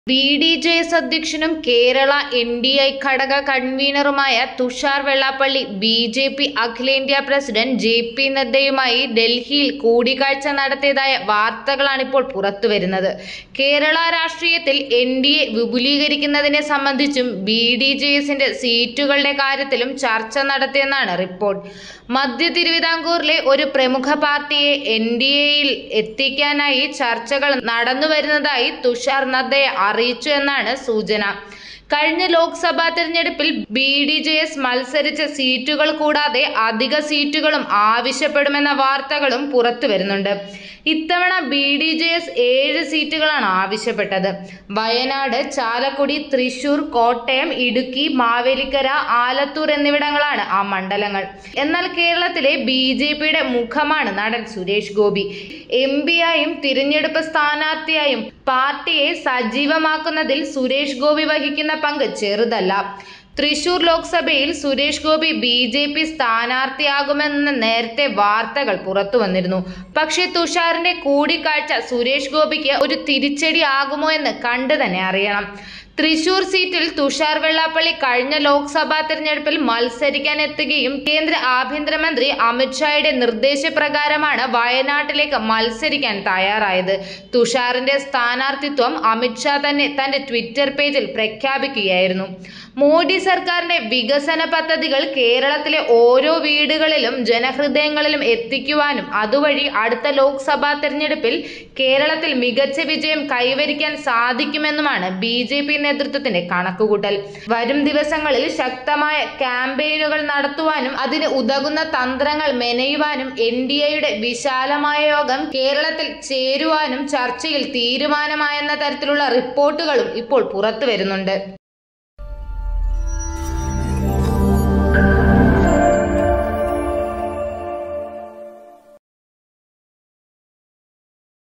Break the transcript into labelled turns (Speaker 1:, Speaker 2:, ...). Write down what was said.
Speaker 1: B D J S അധ്യക്ഷനും Kerala N D A ഘടക കൺവീനറുമായ Thushar Vellappally B J P അഖിലേന്ത്യാ പ്രസിഡന്റ് ജെ പി നദ്ദയുമായി ഡൽഹിയിൽ കൂടിക്കാഴ്ച നടത്തിയതായ വാർത്തകളാണിപ്പോൾ പുറത്തുവരുന്നത് കേരള രാഷ്ട്രീയത്തിൽ എൻ ഡി എ വിപുലീകരിക്കുന്നതിനെ സംബന്ധിച്ചും ബി ഡി ജെ എസിന്റെ സീറ്റുകളുടെ കാര്യത്തിലും ചർച്ച നടത്തിയെന്നാണ് റിപ്പോർട്ട് മധ്യ തിരുവിതാംകൂറിലെ ഒരു പ്രമുഖ പാർട്ടിയെ എൻ ഡി എയിൽ എത്തിക്കാനായി ചർച്ചകൾ നടന്നുവരുന്നതായി തുഷാർ നദ്ദയെ അറിയിച്ചു എന്നാണ് സൂചന കഴിഞ്ഞ ലോക്സഭാ തെരഞ്ഞെടുപ്പിൽ ബി ഡി ജെ എസ് മത്സരിച്ച സീറ്റുകൾ കൂടാതെ അധിക സീറ്റുകളും ആവശ്യപ്പെടുമെന്ന വാർത്തകളും പുറത്തു വരുന്നുണ്ട് ഇത്തവണ ബി ഡി ജെ എസ് ഏഴ് സീറ്റുകളാണ് ആവശ്യപ്പെട്ടത് വയനാട് ചാലക്കുടി തൃശൂർ കോട്ടയം ഇടുക്കി മാവേലിക്കര ആലത്തൂർ എന്നിവിടങ്ങളാണ് ആ മണ്ഡലങ്ങൾ എന്നാൽ കേരളത്തിലെ ബി ജെ പിയുടെ മുഖമാണ് നടൻ സുരേഷ് ഗോപി എം പിയായും തിരഞ്ഞെടുപ്പ് സ്ഥാനാർത്ഥിയായും പാർട്ടിയെ സജീവമാക്കുന്നതിൽ സുരേഷ് ഗോപി വഹിക്കുന്ന പങ്ക് ചെറുതല്ല തൃശൂർ ലോക്സഭയിൽ Suresh Gopi B J P സ്ഥാനാർത്ഥിയാകുമെന്ന് നേരത്തെ വാർത്തകൾ പുറത്തു വന്നിരുന്നു പക്ഷേ തുഷാറിന്റെ കൂടിക്കാഴ്ച സുരേഷ് ഗോപിക്ക് ഒരു തിരിച്ചടി ആകുമോ എന്ന് കണ്ടു തന്നെ അറിയണം തൃശൂർ സീറ്റിൽ തുഷാർ വെള്ളാപ്പള്ളി കഴിഞ്ഞ ലോക്സഭാ തെരഞ്ഞെടുപ്പിൽ മത്സരിക്കാൻ എത്തുകയും കേന്ദ്ര ആഭ്യന്തരമന്ത്രി അമിത്ഷായുടെ നിർദ്ദേശപ്രകാരമാണ് വയനാട്ടിലേക്ക് മത്സരിക്കാൻ തയ്യാറായത് തുഷാറിന്റെ സ്ഥാനാർത്ഥിത്വം അമിത്ഷാ തന്നെ തന്റെ ട്വിറ്റർ പേജിൽ പ്രഖ്യാപിക്കുകയായിരുന്നു മോഡി സർക്കാരിന്റെ വികസന പദ്ധതികൾ കേരളത്തിലെ ഓരോ വീടുകളിലും ജനഹൃദയങ്ങളിലും എത്തിക്കുവാനും അതുവഴി അടുത്ത ലോക്സഭാ തെരഞ്ഞെടുപ്പിൽ കേരളത്തിൽ മികച്ച വിജയം കൈവരിക്കാൻ സാധിക്കുമെന്നുമാണ് ബി ജെ പി നേതൃത്വത്തിന്റെ കണക്കുകൂട്ടൽ വരും ദിവസങ്ങളിൽ ശക്തമായ ക്യാമ്പയിനുകൾ നടത്തുവാനും അതിന് ഉതകുന്ന തന്ത്രങ്ങൾ മെനയുവാനും എൻ ഡി എയുടെ വിശാലമായ യോഗം കേരളത്തിൽ ചേരുവാനും ചർച്ചയിൽ തീരുമാനമായെന്ന തരത്തിലുള്ള റിപ്പോർട്ടുകളും ഇപ്പോൾ പുറത്തു വരുന്നുണ്ട്